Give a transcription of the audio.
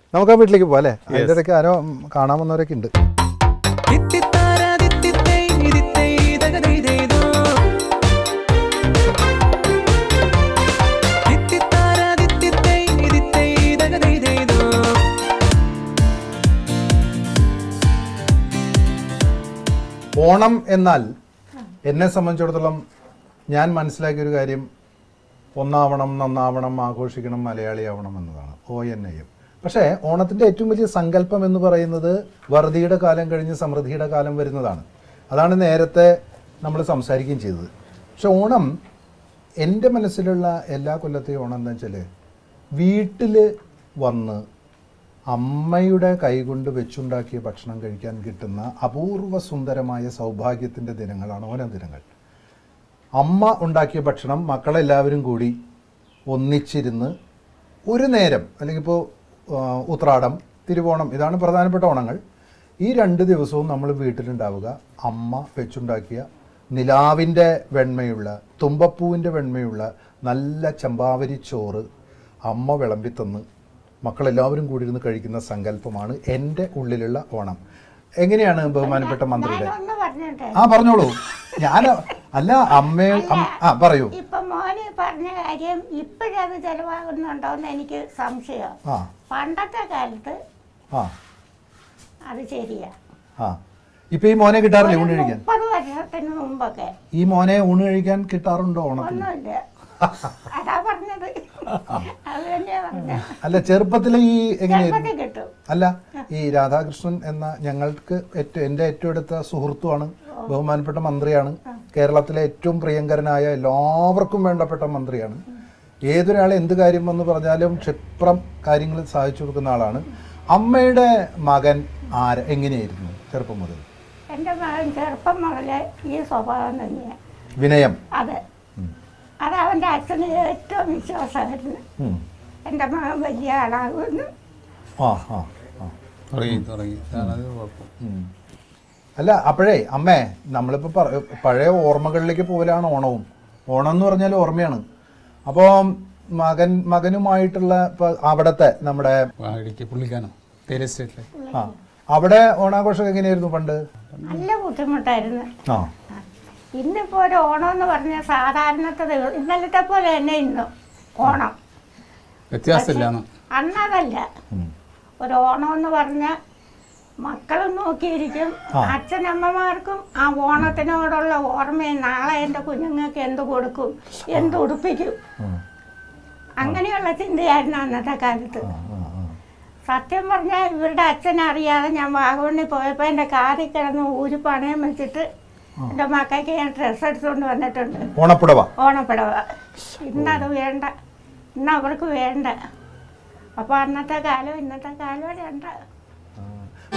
നമുക്ക് ആ വീട്ടിലേക്ക് പോകാം അല്ലേ അതിൻ്റെ ഇടയ്ക്ക് ആരോ ഉം, കാണാൻ വന്നവരൊക്കെ ഉണ്ട് തിത്തിത്താര തിത്തിത്തൈ തിത്തൈ തകതൈതൈതോ. തിത്തിത്താര തിത്തിത്തൈ തിത്തൈ തകതൈതൈതോ. ഓണം എന്നാൽ എന്നെ സംബന്ധിച്ചിടത്തോളം ഞാൻ മനസ്സിലാക്കിയ ഒരു കാര്യം ഒന്നാവണം നന്നാവണം ആഘോഷിക്കണം മലയാളിയാവണം എന്നതാണ് ഒ എൻ ഐയും പക്ഷേ ഓണത്തിൻ്റെ ഏറ്റവും വലിയ സങ്കല്പം എന്ന് പറയുന്നത് വറുതിയുടെ കാലം കഴിഞ്ഞ് സമൃദ്ധിയുടെ കാലം വരുന്നതാണ് അതാണ് നേരത്തെ നമ്മൾ സംസാരിക്കുകയും ചെയ്തത് പക്ഷെ ഓണം എൻ്റെ മനസ്സിലുള്ള എല്ലാ കൊല്ലത്തെയും ഓണം എന്താ വെച്ചാൽ വീട്ടിൽ വന്ന് അമ്മയുടെ കൈകൊണ്ട് വെച്ചുണ്ടാക്കിയ ഭക്ഷണം കഴിക്കാൻ കിട്ടുന്ന അപൂർവ സുന്ദരമായ സൗഭാഗ്യത്തിൻ്റെ ദിനങ്ങളാണ് ഓരോ ദിനങ്ങൾ അമ്മ ഉണ്ടാക്കിയ ഭക്ഷണം മക്കളെല്ലാവരും കൂടി ഒന്നിച്ചിരുന്ന് ഒരു നേരം അല്ലെങ്കിൽ ഇപ്പോൾ ഉത്രാടം തിരുവോണം ഇതാണ് പ്രധാനപ്പെട്ട ഓണങ്ങൾ ഈ രണ്ട് ദിവസവും നമ്മൾ വീട്ടിലുണ്ടാവുക അമ്മ വെച്ചുണ്ടാക്കിയ നിലാവിൻ്റെ വെണ്മയുള്ള തുമ്പപ്പൂവിൻ്റെ വെണ്മയുള്ള നല്ല ചമ്പാവരി ചോറ് അമ്മ വിളമ്പിത്തന്ന് മക്കളെല്ലാവരും കൂടി ഇരുന്ന് കഴിക്കുന്ന സങ്കല്പമാണ് എൻ്റെ ഉള്ളിലുള്ള ഓണം എങ്ങനെയാണ് ബഹുമാനപ്പെട്ട മന്ത്രിയുടെ ഒന്ന് പറഞ്ഞോട്ടെ ആ പറഞ്ഞോളൂ ഞാൻ അല്ല അമ്മയെ അം- ആ പറയൂ ഇപ്പൊ മോന് പറഞ്ഞ കാര്യം ഇപ്പോഴത് ചെലവാകുന്നുണ്ടോന്ന് എനിക്ക് സംശയം ആ പണ്ടത്തെ കാലത്ത് ആ അത് ശരിയാ ആ ഇപ്പൊ ഈ മോനെ കിട്ടാറില്ലേ ഊണ് ഒരു കഴിക്കാൻ മുപ്പത് വർഷത്തിന് മുമ്പൊക്കെ ഈ മോനെ ഊണ് കഴിക്കാൻ കിട്ടാറുണ്ടോ ഓണത്തിന് ഒന്നുമില്ല അതാ പറഞ്ഞത് അത് തന്നെയാ പറഞ്ഞത് അല്ല ചെറുപ്പത്തിലെ ഈ എങ്ങനെയായിരുന്നു ചെറുപ്പത്തിൽ കിട്ടും അല്ല ഈ രാധാകൃഷ്ണൻ എന്ന ഞങ്ങൾക്ക് ഏറ്റവും എൻ്റെ ഏറ്റവും അടുത്ത സുഹൃത്തുമാണ് ബഹുമാനപ്പെട്ട മന്ത്രിയാണ് കേരളത്തിലെ ഏറ്റവും പ്രിയങ്കരനായ എല്ലാവർക്കും വേണ്ടപ്പെട്ട മന്ത്രിയാണ് ഏതൊരാളെ എന്ത് കാര്യം വന്ന് പറഞ്ഞാലും ക്ഷിപ്രം കാര്യങ്ങൾ സാധിച്ചു കൊടുക്കുന്ന ആളാണ് അമ്മയുടെ മകൻ ആര എങ്ങനെയായിരുന്നു ചെറുപ്പം മുതൽ എൻ്റെ മകൻ ചെറുപ്പം മുതലേ ഈ സ്വഭാവം തന്നെയാണ് വിനയം അതെ അത് അവൻ്റെ അച്ഛന് ഏറ്റവും വിശ്വാസമായിരുന്നു ഉം. എൻ്റെ മകൻ വലിയ ആളാകുമെന്ന് ആ ആ ആ തുടങ്ങി തുടങ്ങി അതാണ് കുഴപ്പം ഉം. അല്ല അപ്പോഴേ അമ്മേ നമ്മളിപ്പോൾ പറ പഴയ ഓർമ്മകളിലേക്ക് പോകലാണ് ഓണവും ഓണം എന്ന് പറഞ്ഞാൽ ഓർമ്മയാണ് അപ്പോൾ മകൻ മകനുമായിട്ടുള്ള ഇപ്പൊ അവിടുത്തെ നമ്മുടെ ഇടുക്കി പുള്ളിക്കാനം തേയില എസ്റ്റേറ്റിലെ ആ അവിടെ ഓണാഘോഷം എങ്ങനെയായിരുന്നു പണ്ട് നല്ല ബുദ്ധിമുട്ടായിരുന്നു ആ ഇന്നിപ്പോൾ ഒരു ഓണം എന്ന് പറഞ്ഞാൽ സാധാരണത്തെ ദിവസം ഇന്നലത്തെ പോലെ തന്നെ ഇന്നും ഓണം വ്യത്യാസമില്ലാന്ന് അന്നതല്ല ഉം. ഒരു ഓണം എന്ന് പറഞ്ഞാൽ മക്കളും നോക്കിയിരിക്കും ആ. അച്ഛനമ്മമാർക്കും ആ ഓണത്തിനോടുള്ള ഓർമ്മയും നാളെ എൻ്റെ കുഞ്ഞുങ്ങൾക്ക് എന്ത് കൊടുക്കും എന്ത് ഉടുപ്പിക്കും ഉം. അങ്ങനെയുള്ള ചിന്തയായിരുന്നു അന്നത്തെ കാലത്ത് ആ, ആ, ആ. സത്യം പറഞ്ഞാൽ ഇവരുടെ അച്ഛനെ അറിയാതെ ഞാൻ വാഗമണ്ണി പോയപ്പോൾ എൻ്റെ കാറിൽ കിടന്ന് ഊര് പണയം വെച്ചിട്ട് എൻ്റെ മക്കൾക്ക് ഞാൻ ഡ്രസ്സ് എടുത്തുകൊണ്ട് വന്നിട്ടുണ്ട് ഓണപ്പുടവ ഓണപ്പടവ ഇന്നത് വേണ്ട ഇന്ന് അവർക്ക് വേണ്ട അപ്പോൾ അന്നത്തെ കാലം ഇന്നത്തെ കാലം രണ്ട് ആ.